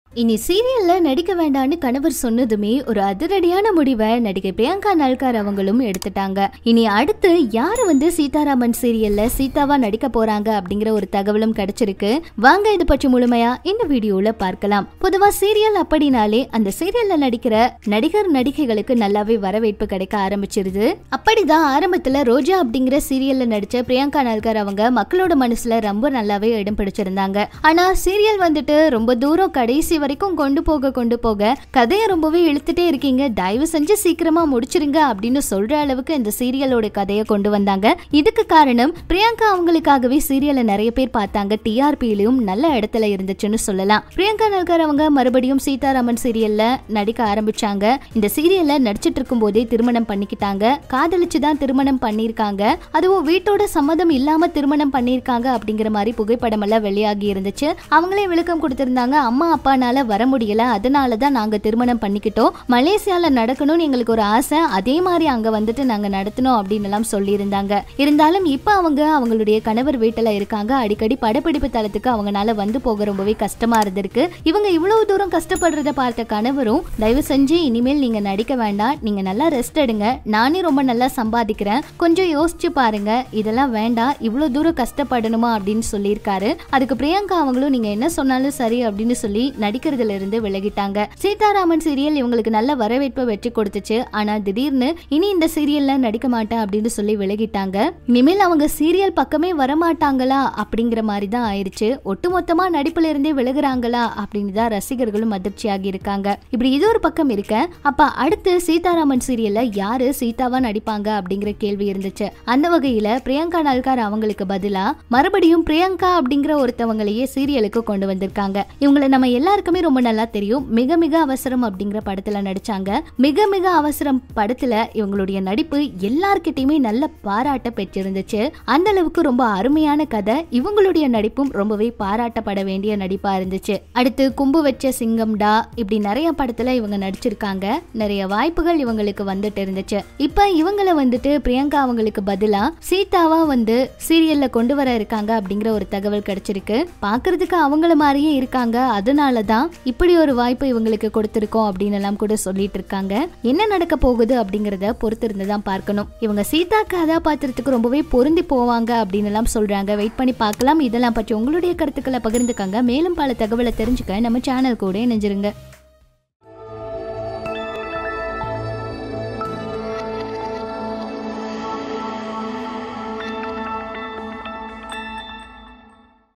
இனி சீரியல்ல நடிக்க வேண்டாம்னு கணவர் சொன்னதுமே ஒரு அதிரடியான முடிவை நடிகை பிரியங்கா நால்கார் அவங்களும் எடுத்துட்டாங்க இனி அடுத்து யாரு வந்து சீதாராமன் சீரியல்ல சீதாவா நடிக்க போறாங்க அப்படிங்கிற ஒரு தகவலும் கிடைச்சிருக்கு வாங்க இது பற்றி முழுமையா இந்த வீடியோல பார்க்கலாம் பொதுவா சீரியல் அப்படின்னாலே அந்த சீரியல்ல நடிக்கிற நடிகர் நடிகைகளுக்கு நல்லாவே வரவேற்பு கிடைக்க ஆரம்பிச்சிருது அப்படிதான் ஆரம்பத்துல ரோஜா அப்படிங்கிற சீரியல்ல நடிச்ச பிரியங்கா நால்கார் அவங்க மக்களோட மனசுல ரொம்ப நல்லாவே இடம் பிடிச்சிருந்தாங்க ஆனா சீரியல் வந்துட்டு ரொம்ப தூரம் கடைசி வரைக்கும் கொண்டு போக கொண்டு போக கதையை ரொம்பவே இழுத்துட்டே இருக்கீங்க தயவு செஞ்சு சீக்கிரமா முடிச்சிருங்க அப்படின்னு சொல்ற அளவுக்கு இந்த சீரியலோட கதையை கொண்டு வந்தாங்க இதுக்கு காரணம் பிரியங்கா அவங்களுக்காகவே சீரியலை நிறைய பேர் பார்த்தாங்க டிஆர்பியிலும் நல்ல இடத்துல இருந்துச்சுன்னு சொல்லலாம் பிரியங்கா நல்கர் அவங்க மறுபடியும் சீதாராமன் சீரியல்ல நடிக்க ஆரம்பிச்சாங்க இந்த சீரியல்ல நடிச்சிட்டு இருக்கும் போதே திருமணம் பண்ணிக்கிட்டாங்க காதலிச்சு தான் திருமணம் பண்ணியிருக்காங்க அதுவும் வீட்டோட சம்மதம் இல்லாம திருமணம் பண்ணியிருக்காங்க அப்படிங்கிற மாதிரி புகைப்படம் எல்லாம் வெளியாகி இருந்துச்சு அவங்களே விளக்கம் கொடுத்திருந்தாங்க அம்மா அப்பானால வர முடியல அதனால தான் நாங்க திருமணம் பண்ணிக்கிட்டோம் மலேசியால நடக்கணும்னு எங்களுக்கு ஒரு ஆசை அதே மாதிரி அங்க வந்துட்டு நாங்க நடத்தணும் அப்படின்னு எல்லாம் சொல்லியிருந்தாங்க இருந்தாலும் இப்ப அவங்க அவங்களுடைய கணவர் வீட்டுல இருக்காங்க அடிக்கடி படப்பிடிப்பு தளத்துக்கு அவங்கனால வந்து போக ரொம்பவே கஷ்டமா இருந்திருக்கு இவங்க இவ்வளவு தூரம் கஷ்டப்படுறத பார்த்த கணவரும் தயவு செஞ்சு இனிமேல் நீங்க நடிக்க வேண்டாம் நீங்க நல்லா ரெஸ்ட் எடுங்க நானே ரொம்ப நல்லா சம்பாதிக்கிறேன் கொஞ்சம் யோசிச்சு பாருங்க இதெல்லாம் வேண்டாம் இவ்வளவு தூரம் கஷ்டப்படணுமா அப்படின்னு சொல்லியிருக்காரு அதுக்கு பிரியங்கா அவங்களும் நீங்க என்ன சொன்னாலும் சரி அப்படின்னு சொல்லி நடிக்கிறதுல இருந்து விலகிட்டாங்க சீதாராமன் சீரியல் இவங்களுக்கு நல்ல வரவேற்பை வெற்றி கொடுத்துச்சு ஆனா திடீர்னு இனி இந்த சீரியல்ல நடிக்க மாட்டேன் அப்படின்னு சொல்லி விலகிட்டாங்க இனிமேல் அவங்க சீரியல் பக்கமே வரமாட்டாங்களா அப்படிங்கிற மாதிரி தான் ஆயிருச்சு ஒட்டுமொத்தமா நடிப்புல இருந்தே விலகுறாங்களா அப்படின்னு தான் ரசிகர்களும் அதிர்ச்சியாகி இருக்காங்க இப்படி இது ஒரு பக்கம் இருக்க அப்ப அடுத்து சீதாராமன் சீரியல்ல யாரு சீதாவா நடிப்பாங்க அப்படிங்கிற கேள்வி இருந்துச்சு அந்த வகையில பிரியங்கா நால்கார் அவங்களுக்கு பதிலா மறுபடியும் பிரியங்கா அப்படிங்கிற ஒருத்தவங்களையே சீரியலுக்கு கொண்டு வந்திருக்காங்க இவங்களை நம்ம எல்லாருக்குமே ரொம்ப நல்லா தெரியும் மிக மிக அவசரம் அப்படிங்கிற படத்துல நடிச்சாங்க மிக மிக அவசரம் படத்துல இவங்களுடைய நடிப்பு எல்லார்கிட்டயுமே நல்ல பாராட்ட பெற்றிருந்துச்சு அந்த அளவுக்கு ரொம்ப அருமையான கதை இவங்களுடைய நடிப்பும் ரொம்பவே பாராட்டப்பட வேண்டிய நடிப்பா இருந்துச்சு அடுத்து கும்பு வச்ச சிங்கம்டா இப்படி நிறைய படத்துல இவங்க நடிச்சிருக்காங்க நிறைய வாய்ப்புகள் இவங்களுக்கு வந்துட்டு இருந்துச்சு இப்ப இவங்களை வந்துட்டு பிரியங்கா அவங்களுக்கு பதிலா சீதாவா வந்து சீரியல்ல கொண்டு வர இருக்காங்க அப்படிங்கிற ஒரு தகவல் கிடைச்சிருக்கு பாக்குறதுக்கு அவங்கள மாதிரியே இருக்காங்க அதனாலதான் இப்படி ஒரு வாய்ப்பு இவங்களுக்கு கொடுத்திருக்கோம் அப்படின்னு எல்லாம் கூட சொல்லிட்டு இருக்காங்க என்ன நடக்க போகுது அப்படிங்கறத பொறுத்து இருந்து தான் பார்க்கணும் இவங்க சீதா கதாபாத்திரத்துக்கு ரொம்பவே பொருந்தி போவாங்க அப்படின்னு எல்லாம் சொல்றாங்க வெயிட் பண்ணி பார்க்கலாம் இதெல்லாம் பற்றி உங்களுடைய கருத்துக்களை பகிர்ந்துக்கங்க மேலும் பல தகவலை தெரிஞ்சுக்க நம்ம சேனல் கூட இணைஞ்சிருங்க